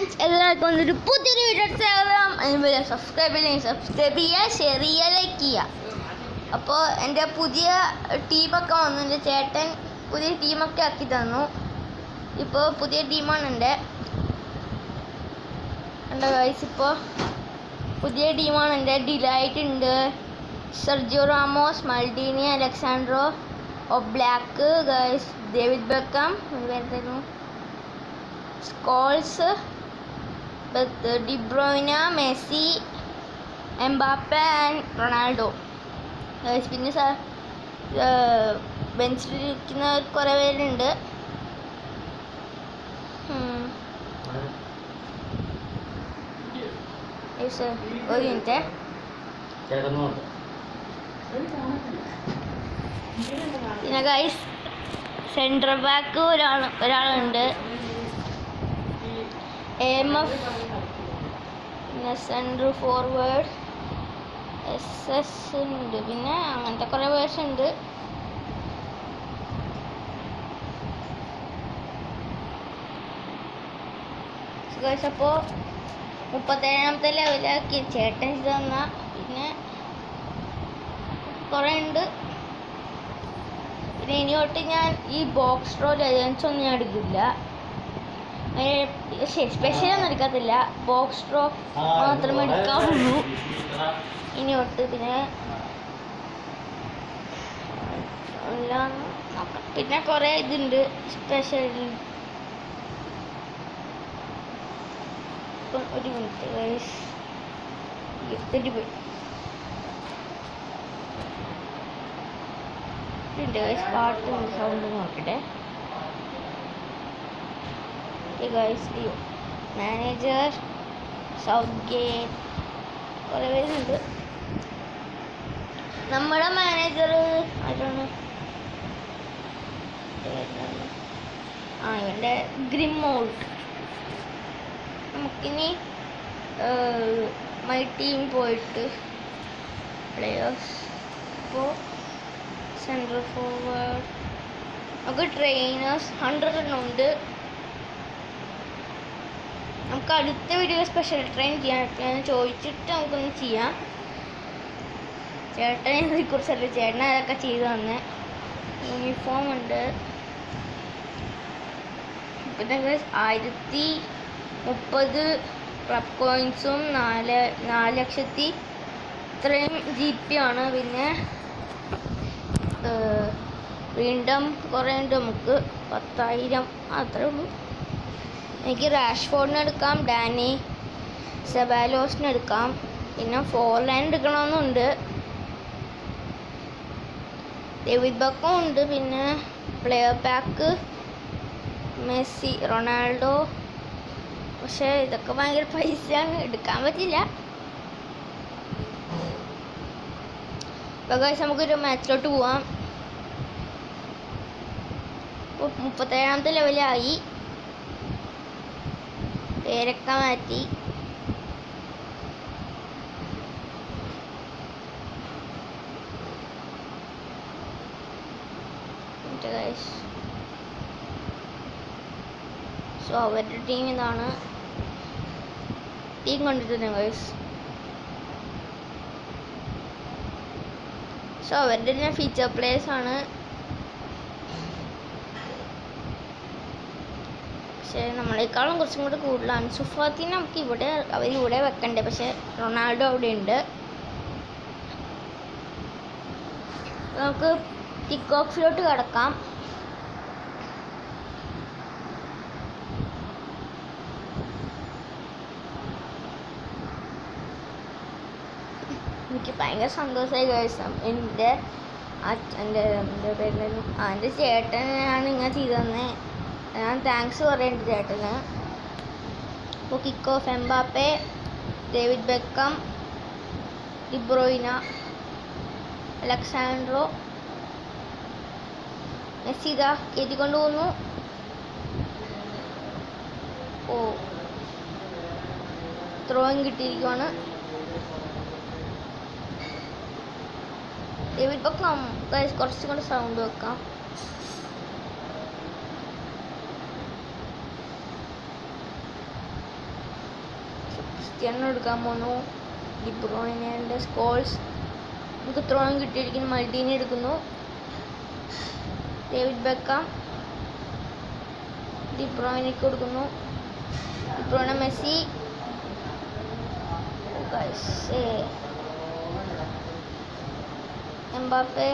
Friends എല്ലാവർക്കും ഒരു പുതിയൊരു വീഡിയോ സ്വാഗതം അതുപോലെ സബ്സ്ക്രൈബ് ചെയ്യണമെങ്കിൽ സബ്സ്ക്രൈബ് ചെയ്യുക ഷെയർ ചെയ്യുക ലൈക്ക് ചെയ്യുക അപ്പോൾ എൻ്റെ പുതിയ ടീമൊക്കെ വന്നു എൻ്റെ ചേട്ടൻ പുതിയ ടീമൊക്കെ ആക്കി തന്നു ഇപ്പോൾ പുതിയ ടീമാണ് എൻ്റെ എൻ്റെ ഗൈസ് ഇപ്പോൾ പുതിയ ടീമാണ് എൻ്റെ ഡിലൈറ്റ് ഉണ്ട് Sergio Ramos Maldini Alessandro Oblak guys David Beckham പേരുന്നു Scholes De Bruyne Messi Mbappe and Ronaldo guys പിന്നെ സാർ ബെഞ്ചിലിരിക്കുന്ന കുറേ പേരുണ്ട് ഉം. ഗൈസ്, ഒരു മിനിറ്റ് കിടന്നുണ്ട് പിന്നെ ഗൈസ് സെൻട്രൽ ബാക്ക് ഒരാൾ ഒരാളുണ്ട് എം എഫ് പിന്നെ സെൻട്രൽ ഫോർവേഡ് എസ് എസ് ഉണ്ട് പിന്നെ അങ്ങനത്തെ കുറേ വേർഡ്സ് ഉണ്ട് ഗൈസ് അപ്പോൾ മുപ്പത്തേഴാമത്തെ ലെവലാക്കി ചേട്ടൻ ഇത് തന്ന പിന്നെ കുറേ ഉണ്ട് പിന്നെ ഇനി തൊട്ട് ഞാൻ ഈ ബോക്സ് റോ ലെജൻസ് ഒന്നും ഞാൻ എടുക്കില്ല സ്പെഷ്യൽ ഒന്നും എടുക്കത്തില്ല ബോക്സ് റോ മാത്രമേ എടുക്കാറുള്ളൂ ഇനി തൊട്ട് പിന്നെ എല്ലാം നോക്കാം പിന്നെ കുറേ ഇതുണ്ട് സ്പെഷ്യൽ ഒരു മിനിറ്റ് ഗൈസ് തെറ്റിപ്പോയി ഉണ്ട് ഗൈസ് പാട്ട് സൗണ്ട് നോക്കട്ടെ ഗൈസ് മാനേജർ സൗത്ത് ഗേറ്റ് കുറേ പേരുണ്ട് നമ്മുടെ മാനേജർ ആരാണ് പേരെന്താണ്? ആ ഇവൻ്റെ ഗ്രിമോൾട്ട് നമുക്കിനി മൈ ടീം പോയിട്ട് പ്ലേയേഴ്സ് ഇപ്പോൾ സെൻട്രൽ ഫോർവേഡ് നമുക്ക് ട്രെയിനേഴ്സ് ഹൺഡ്രഡ് എണ്ണം ഉണ്ട് നമുക്ക് അടുത്ത വീഡിയോ സ്പെഷ്യൽ ട്രെയിൻ ചെയ്യാൻ ഞാൻ ചോദിച്ചിട്ട് നമുക്കൊന്ന് ചെയ്യാം ചേട്ടൻ ഇതിനെക്കുറിച്ചല്ല ചേട്ടൻ അതൊക്കെ ചെയ്തു തന്നെ യൂണിഫോം ഉണ്ട് പിന്നെ ആയിരത്തി മുപ്പത് ക്ലബ് കോയിൻസും നാല് നാല് ലക്ഷത്തി ഇത്രയും ജി പി ആണ് പിന്നെ ഏഹ്, വീണ്ടും കുറേ ഉണ്ട് നമുക്ക് പത്തായിരം അത്രേ ഉള്ളൂ എനിക്ക് റാഷ്ഫോർഡിന് എടുക്കാം ഡാനി സെബാലോസിന് എടുക്കാം പിന്നെ ഫോർ ലൈൻ എടുക്കണമെന്നുണ്ട് ഡേവിഡ് ബക്കും ഉണ്ട് പിന്നെ പ്ലെയർ പാക്ക് മെസ്സി റൊണാൾഡോ പക്ഷേ ഇതൊക്കെ ഭയങ്കര പൈസയാണ് എടുക്കാൻ പറ്റില്ല അപ്പോൾ guys നമുക്കൊരു മാച്ചിലോട്ട് പോവാം ഇപ്പോൾ മുപ്പത്തേഴാമത്തെ ലെവലായി പേരൊക്കെ മാറ്റി സോ അവരുടെ ടീം ഇതാണ് ടീം കണ്ടിട്ടുണ്ട് ഗൈസ് സോ അവരുടെ തന്നെ ഫീച്ചർ പ്ലേയേഴ്സ് ആണ് പക്ഷേ നമ്മളെക്കാളും കുറച്ചും കൂടി കൂടുതലാണ് സുഫാത്തിനെ നമുക്ക് ഇവിടെ അവർ ഇവിടെ വെക്കണ്ടേ പക്ഷേ റൊണാൾഡോ അവിടെ ഉണ്ട് നമുക്ക് കിക്ക് ഓഫിലോട്ട് കിടക്കാം എനിക്ക് ഭയങ്കര സന്തോഷമായി കഴിച്ചാൽ എൻ്റെ എൻ്റെ എൻ്റെ പേരിലും ആ എൻ്റെ ചേട്ടനാണ് ഇങ്ങനെ ചെയ്തു തന്നെ ഞാൻ താങ്ക്സ് പറയേണ്ട ചേട്ടന് അപ്പോൾ kick off Mbappe David Beckham De Bruyne Alessandro Messi ഇതാ കയറ്റിക്കൊണ്ട് പോകുന്നു ഓ ത്രോയിങ് കിട്ടിയിരിക്കുവാണ് ഡേവിഡ് ബെക്കം ഗൈസ് കുറച്ചും കൂടെ സൗണ്ട് വെക്കാം ക്രിസ്ത്യാനോ എടുക്കാൻ പോന്നു ഡിബ്രോയിനെ സ്കോൾസ് നമുക്ക് ഇത്രയും കിട്ടിയിരിക്കുന്നു മൾട്ടീനെ എടുക്കുന്നു ഡേവിഡ് ബെക്കാം ഡിബ്രോയിനേക്ക് കൊടുക്കുന്നു De Bruyne Messi Oh, guys, eh. Mbappe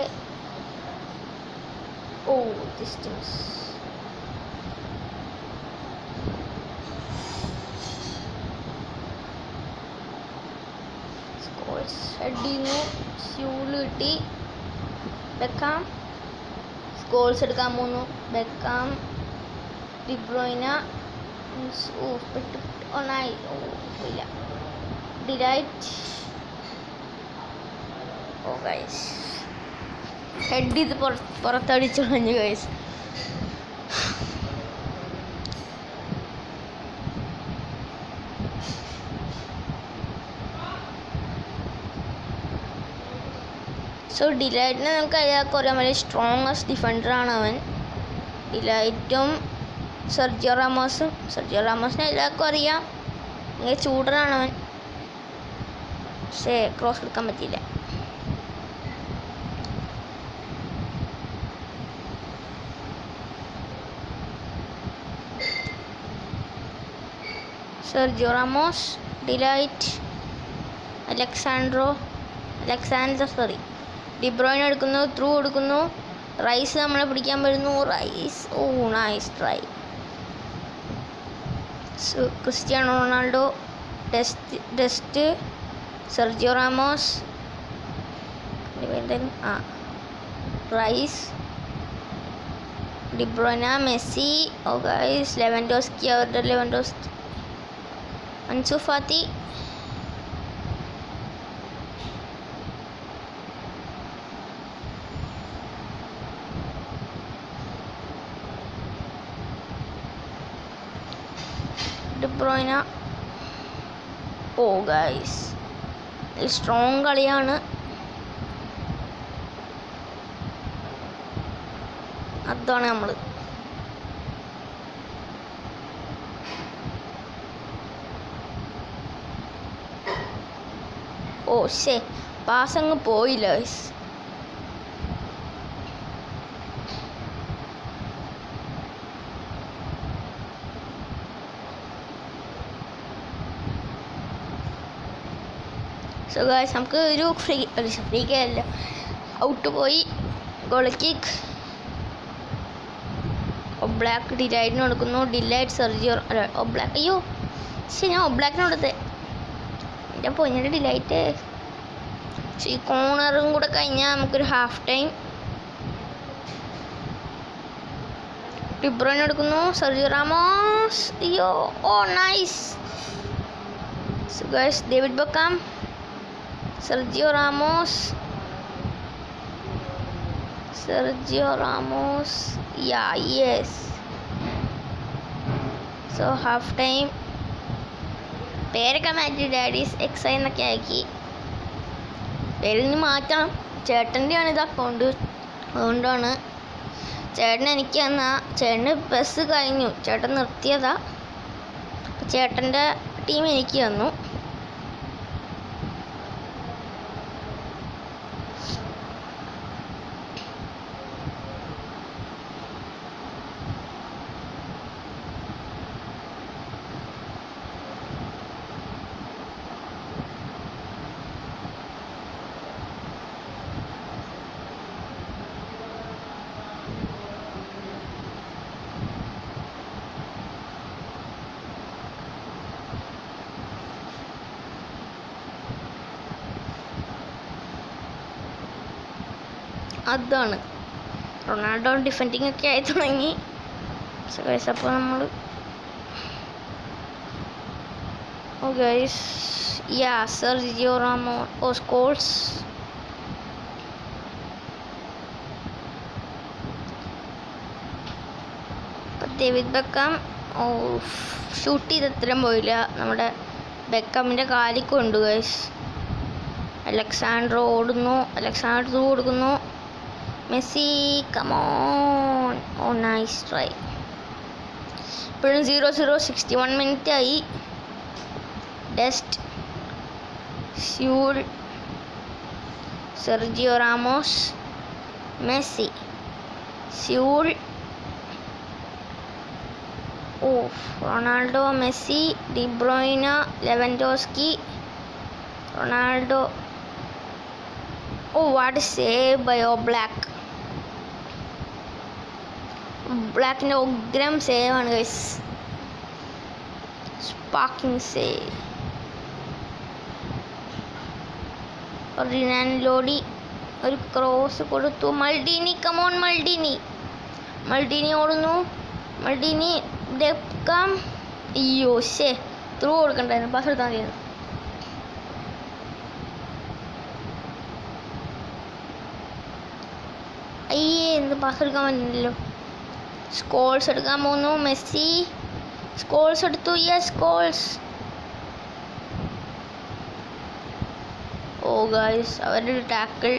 oh distance Scholes head ചെയ്യുന്നു സ്യൂള് കിട്ടി ബെക്കാം സ്കോൾസ് എടുക്കാൻ പോന്നു ബെക്കാം ഡിബ്രോയിന ഓ പെട്ടു ഒന്നായി ഓ ഇല്ല ഡിലൈറ്റ് ഓ ഗൈസ് ഹെഡ് ഇത് പുറത്തടിച്ചു കളഞ്ഞു ഗൈസ് സോ ഡിലൈറ്റിനെ നമുക്ക് അയാൾക്ക് അറിയാൻ വലിയ സ്ട്രോങ്ങസ്റ്റ് ഡിഫൻഡറാണ് അവൻ ഡിലൈറ്റും സെർജിയോ റാമോസും സെർജിയോ റാമോസിനെ എല്ലാവർക്കും അറിയാം ഇങ്ങനെ ചൂടനാണ് അവൻ പക്ഷേ ക്രോസ് എടുക്കാൻ പറ്റിയില്ല Sergio Ramos De Ligt Alessandro Alexander sorry De Bruyne എടുക്കുന്നു ത്രൂ എടുക്കുന്നു റൈസ് നമ്മളെ പിടിക്കാൻ വരുന്നു Rice oh nice try Cristiano Ronaldo Dest Dest Sergio Ramos ആ Rice De Bruyne Messi oh guys Lewandowski അവരുടെ Lewandowski Ansu Fati De Bruyne oh guys strong കളിയാണ് അതാണ് നമ്മൾ ഓ ശേ പാസ് അങ്ങ് പോയില്ല ഗൈസ് സോ ഗായ്സ് നമുക്ക് ഒരു ഫ്രീ ഫ്രീ അല്ല ഔട്ട് പോയി ഗോൾ കിക്ക് ഒബ്ലാക്ക് ഡിലൈറ്റിന് കൊടുക്കുന്നു ഡിലൈറ്റ് സെർജിയോ അല്ല ഒബ്ലാക്ക് അയ്യോ ശരി ഞാൻ ഒബ്ലാക്കിന് കൊടുത്തേ എൻ്റെ പൊന്നിൻ്റെ ഡിലൈറ്റ് പക്ഷേ ഈ കോണറും കൂടെ കഴിഞ്ഞാൽ നമുക്കൊരു ഹാഫ് ടൈം ഡിബ്രോയിന് എടുക്കുന്നു സെർജിയോ റാമോസ് അയ്യോ oh nice guys David Beckham Sergio Ramos Sergio Ramos yeah yes so half time പേരൊക്കെ മാറ്റി ഡാഡീസ് എക്സ് എന്നൊക്കെ ആക്കി പേരിന് മാറ്റണം ചേട്ടൻ്റെയാണ് ഇത് അക്കൗണ്ട് അതുകൊണ്ടാണ് ചേട്ടൻ എനിക്ക് തന്നാ ചേട്ടന് ബസ് കഴിഞ്ഞു ചേട്ടൻ നിർത്തിയതാ അപ്പം ചേട്ടൻ്റെ ടീം എനിക്ക് തന്നു അതാണ് റൊണാൾഡോ ഡിഫെൻഡിങ് ഒക്കെ ആയി തുടങ്ങി ഗൈസ് അപ്പോൾ നമ്മൾ oh guys ya Sergio Ramos oh Scholes David Beckham oh shoot ചെയ്ത് അത്രയും പോയില്ല നമ്മുടെ ബെക്കമിൻ്റെ കാലിൽ കൊണ്ടു ഗൈസ് അലക്സാൻഡ്രോ ഓടുന്നു അലക്സാൻഡർ ത്രൂ കൊടുക്കുന്നു Messi come on oh nice try ഇപ്പോഴും zero zero sixty one minute ആയി ഡെസ്റ്റ് സ്യൂൾ സെർജിയോ റാമോസ് മെസ്സി സ്യൂൾ oh Ronaldo Messi De Bruyne Lewandowski Ronaldo oh what save by oh Oblak ബ്ലാക്കിൻ്റെ ഉഗ്രം സേവ് ആണ് guys sparking save റിനാൻലോഡി ഒരു cross കൊടുത്തു Maldini come on Maldini Maldini ഓടുന്നു മൾഡീനി ഡെക്കാം അയ്യോ ശേ ത്രൂ കൊടുക്കണ്ടായിരുന്നു പാസ് എടുത്താൽ മതിയായിരുന്നു അയ്യേ എന്ത് പാസ് എടുക്കാൻ പറ്റുന്നില്ലല്ലോ സ്കോൾസ് എടുക്കാൻ പോകുന്നു മെസ്സി സ്കോൾസ് എടുത്തു യെസ് സ്കോൾസ് ഓ ഗായ്സ് അവരുടെ ഒരു ടാക്കിൾ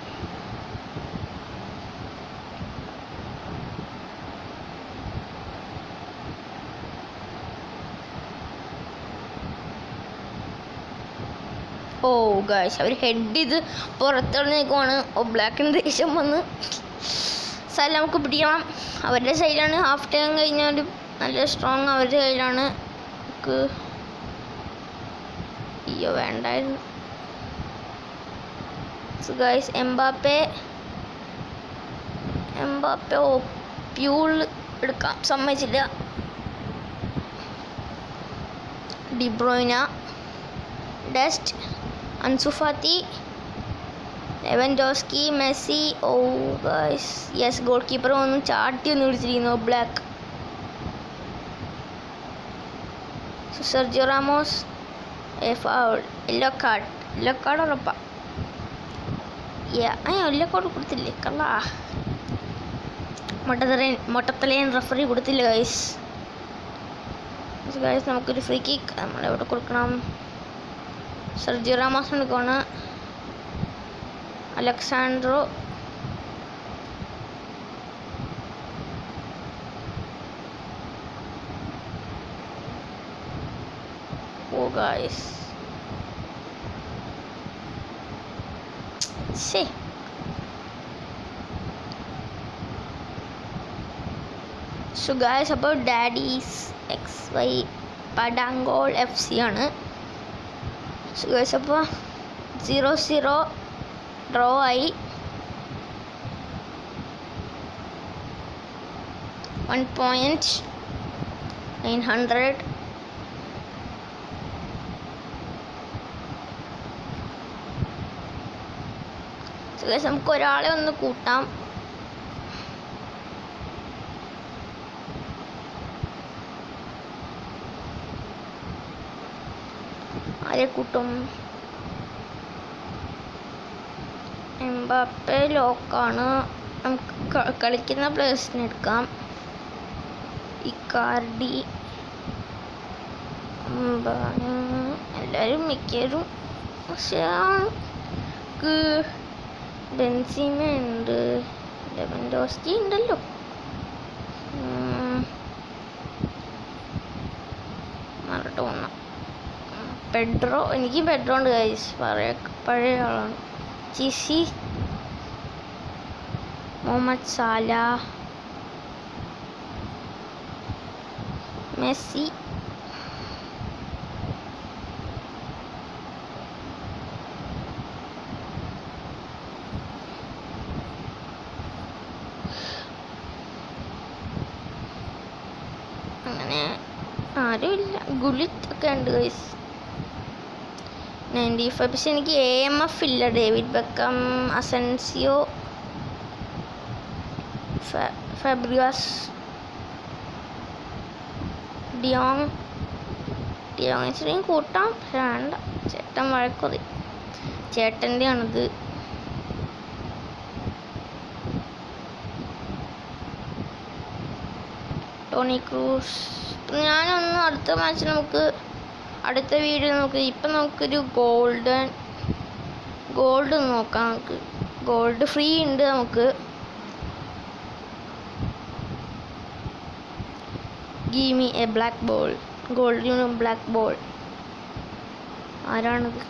ഓ ഗായ്സ് അവർ ഹെഡ് ചെയ്ത് പുറത്തിറങ്ങിക്കുവാണ് ഓ ബ്ലാക്കിന് ദേഷ്യം വന്ന് സ്ഥലം നമുക്ക് പിടിക്കണം അവരുടെ സൈഡിലാണ് ഹാഫ് ടൈം കഴിഞ്ഞാൽ നല്ല സ്ട്രോങ് അവരുടെ കയ്യിലാണ് നമുക്ക് അയ്യോ വേണ്ടായിരുന്നു so guys Mbappe Mbappe oh പ്യൂൾ എടുക്കാം സമ്മതിച്ചില്ല De Bruyne Dest Ansu Fati Lewandowski Messi oh guys yes goalkeeper വന്ന് ചാട്ടി ഒന്ന് പിടിച്ചിരിക്കുന്നു Oblak Sergio Ramos a foul yellow card yellow card ഉറപ്പാ ആ യെല്ലോ കാർഡ് കൊടുത്തില്ലേ കള്ളാ മൊട്ടത്തലയൻ മൊട്ടത്തലയൻ റെഫറി കൊടുത്തില്ല ഗൈസ് ഗൈസ് നമുക്കൊരു ഫ്രീ കിക്ക് നമ്മൾ എവിടെ കൊടുക്കണം സെർജിയോ റാമോസ് എടുക്കുകയാണ് അലക്സാൻഡ്രോ ഓ ഗായ്സ് ശേ സോ ഗായ്സ് അപ്പോൾ ഡാഡീസ് എക്സ് വൈ പടാങ്കോൾ എഫ് സി ആണ് സോ ഗായ്സ് അപ്പോൾ സീറോ സീറോ ഡ്രോ ആയി വൺ പോയിൻറ്റ് നയൻ ഹൺഡ്രഡ് നമുക്ക് ഒരാളെ ഒന്ന് കൂട്ടാം ആരെ കൂട്ടും എംബാപ്പെ ലോക്കാണ് നമുക്ക് ക- കളിക്കുന്ന പ്ലേയേഴ്സിനെ എടുക്കാം ഇക്കാർഡി എംബാന് എല്ലാവരും മിക്കവരും പക്ഷേ നമുക്ക് ബെൻസീമ ഉണ്ട് ലെവൻഡോസ്കി ഉണ്ടല്ലോ ഉം. മറഡോണ പെഡ്രോ എനിക്ക് പെഡ്രോ ഉണ്ട് കൈസ് പഴയ പഴയ ആളാണ് ചിസി മുഹമ്മദ് സാല മെസ്സി അങ്ങനെ ആരുമില്ല ഗുലിത്ത് ഒക്കെ ഉണ്ട് ഗൈസ് നയൻറ്റി ഫൈവ് പക്ഷെ എനിക്ക് എ എം എഫ് ഇല്ല David Beckham Asensio Fabregas De Jong De Jong ഇച്ചിരിയും കൂട്ടാം പക്ഷെ വേണ്ട ചേട്ടൻ വഴക്കൊതി ചേട്ടൻ്റെ ആണിത് ടോണി ക്രൂസ് ഞാനൊന്ന് അടുത്ത മാച്ച് നമുക്ക് അടുത്ത വീഡിയോ നമുക്ക് ഇപ്പം നമുക്കൊരു ഗോൾഡൻ ഗോൾഡ് നോക്കാം നമുക്ക് ഗോൾഡ് ഫ്രീ ഉണ്ട് നമുക്ക് give me a black ball gold black ball ആരാണിത്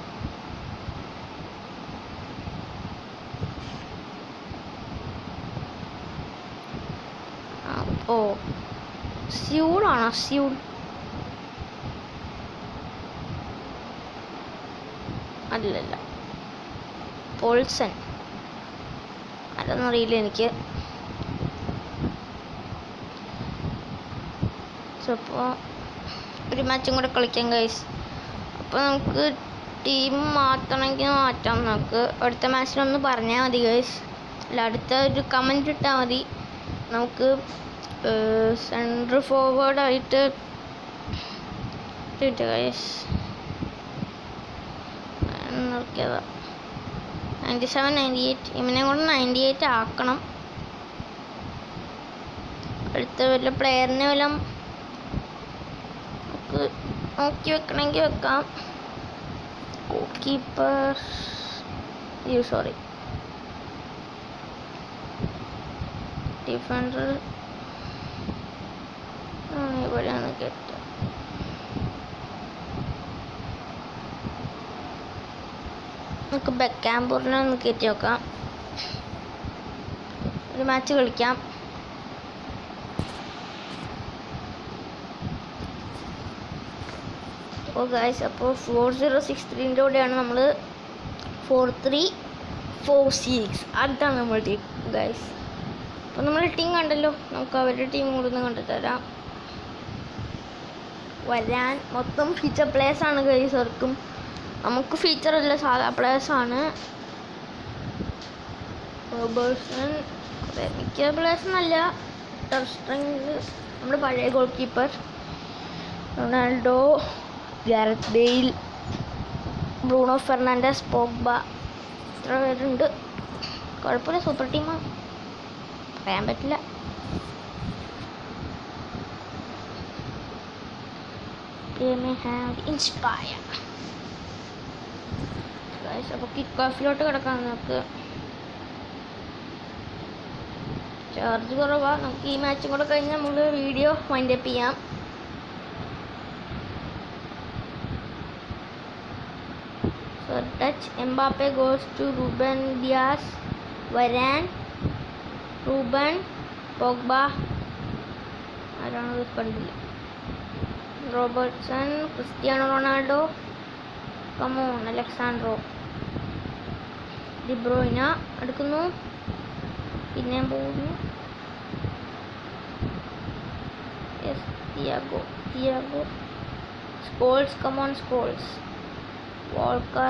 ആ, ഓ സ്യൂളാണോ സ്യൂൾ അല്ലല്ല പോൾസൺ അതൊന്നറിയില്ല എനിക്ക് അപ്പോൾ ഒരു മാച്ചും കൂടെ കളിക്കാം ഗൈസ് അപ്പോൾ നമുക്ക് ടീം മാറ്റണമെങ്കിൽ മാറ്റാം നമുക്ക് അടുത്ത മാച്ചിലൊന്ന് പറഞ്ഞാൽ മതി ഗൈസ് അല്ല അടുത്ത ഒരു കമൻറ്റ് ഇട്ടാൽ മതി നമുക്ക് സെൻട്രൽ ഫോർവേഡ് ആയിട്ട് ഇട്ട് ഗൈസ് നോക്കിയതാ നയൻറ്റി സെവൻ നയൻറ്റി എയ്റ്റ് ഇവനെ കൊണ്ട് നയൻറ്റി എയ്റ്റ് ആക്കണം അടുത്ത വല്ല പ്ലെയറിനെ വല്ല നമുക്ക് നോക്കി വെക്കണമെങ്കിൽ വെക്കാം കീപ്പർ യു സോറി ഡിഫൻഡർ ഇവിടെയാണ് കെട്ടുക നമുക്ക് ബെക്കാമ്പൂറിനെ ഒന്ന് കയറ്റി നോക്കാം ഒരു മാച്ച് കളിക്കാം ഓ ഗായ്സ് അപ്പോൾ ഫോർ സീറോ സിക്സ് ത്രീൻ്റെ കൂടെയാണ് നമ്മൾ ഫോർ ത്രീ ഫോർ സിക്സ് അതാണ് നമ്മൾ ടീം ഗായ്സ് അപ്പോൾ നമ്മൾ ടീം കണ്ടല്ലോ നമുക്ക് അവരുടെ ടീം കൂടെ ഒന്ന് കണ്ടു തരാം വരാൻ മൊത്തം ഫീച്ചർ പ്ലേയേഴ്സ് ആണ് ഗൈസ് അവർക്കും നമുക്ക് ഫീച്ചർ അല്ല സാധാ പ്ലേയേഴ്സ് ആണ് റോബേഴ്സൺ മിക്ക പ്ലേയേഴ്സ് നല്ല ടർസ്ട്രിങ് നമ്മുടെ പഴയ goalkeeper Ronaldo Gareth Bale Bruno Fernandes Pogba ഇത്ര പേരുണ്ട് കുഴപ്പമില്ല സൂപ്പർ ടീമാണ് പറയാൻ പറ്റില്ല They may have inspire. Guys, അപ്പോൾ കിക്ക് ഓഫിലോട്ട് കിടക്കാം നമുക്ക് ചാർജ് കുറവാ നമുക്ക് ഈ മാച്ചും കൂടെ കഴിഞ്ഞ് നമ്മൾ വീഡിയോ വൈൻഡ് അപ്പ് ചെയ്യാം So touch Mbappe goes to Ruben Diaz, Varane, Ruben, Pogba. ആരാണ് കണ്ടില്ല Robertson Cristiano Ronaldo come on Alessandro De Bruyne എടുക്കുന്നു പിന്നെയും പോകുന്നു yes Thiago Thiago Scholes come on Scholes Walker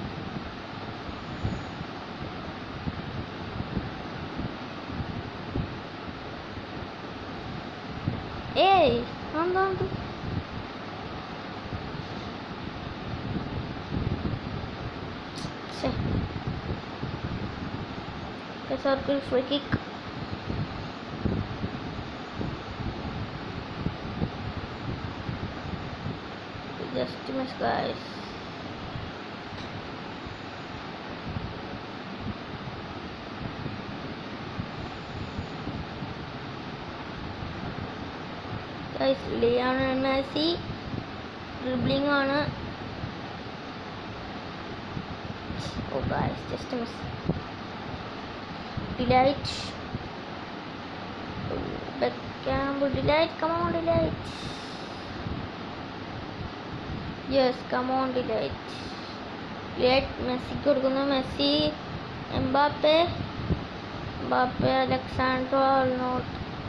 ഏയ് എന്താ ഇത്? ശ്ശെ. Guys, അവർക്ക് free kick just miss guys guys Lionel Messi dribbling ആണ് oh guys just miss De Ligt Beckham De Ligt come on De Ligt yes come on De Ligt De Ligt മെസ്സിക്ക് കൊടുക്കുന്നു Messi Mbappe Mbappe Alessandro not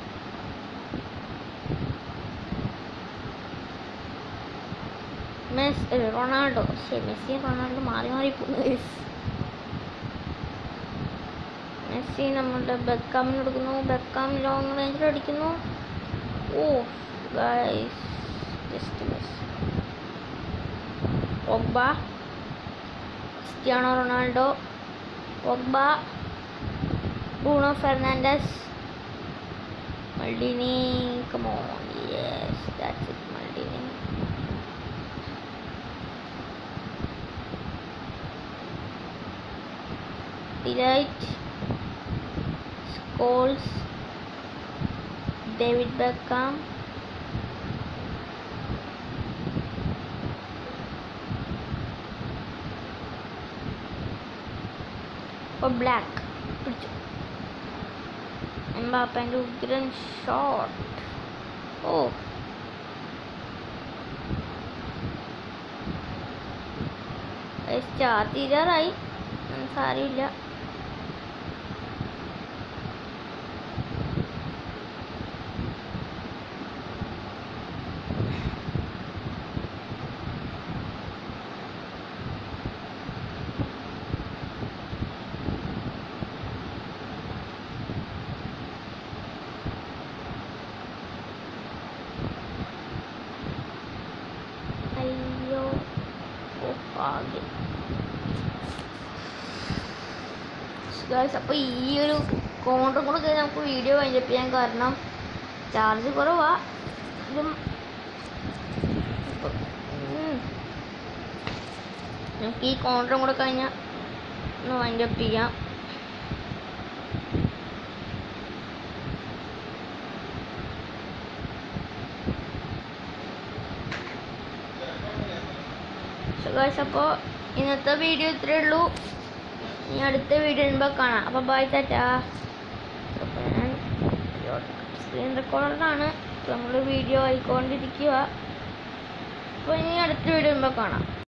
Messi ഏ, Ronaldo ശരി Messi Ronaldo മാറി മാറി പോകുന്നു guys. Messi നമ്മളുടെ ബെക്കാമിന് കൊടുക്കുന്നു ബെക്കാം ലോങ് റേഞ്ചിൽ അടിക്കുന്നു oh guys just miss Pogba Cristiano Ronaldo Pogba Bruno Fernandes Maldini come on yes that's it Maldini Delight, Scholes, David Beckham, അപ്പോൾ ബ്ലാക്ക് പിടിച്ചു എംബാപ്പൻ്റെ ഉഗ്രൻ ഷോട്ട് ഓ സ്റ്റാർ തീരാറായി ഉം, സാരമില്ല അയ്യോ ഓ ഭാഗ്യം ഗായ്സ് അപ്പോൾ ഈ ഒരു കോണ്ടർ കൂടെ കഴിഞ്ഞ് നമുക്ക് വീഡിയോ വൈൻഡപ്പ് ചെയ്യാൻ കാരണം ചാർജ് കുറവാ ഇതും ഉം. നമുക്ക് ഈ കോണ്ടറും കൂടെ കഴിഞ്ഞാൽ ഒന്ന് വൈൻഡപ്പ് ചെയ്യാം ഗായ്സ് അപ്പോൾ ഇന്നത്തെ വീഡിയോ ഇത്രയേ ഉള്ളൂ ഇനി അടുത്ത വീഡിയോ വരുമ്പോൾ കാണാം അപ്പോൾ ബൈ ടാറ്റാ അപ്പോൾ ഞാൻ സ്ക്രീൻ റെക്കോർഡറാണ് നമ്മൾ വീഡിയോ ആയിക്കൊണ്ടിരിക്കുക അപ്പോൾ ഇനി അടുത്ത വീഡിയോ വരുമ്പോൾ കാണാം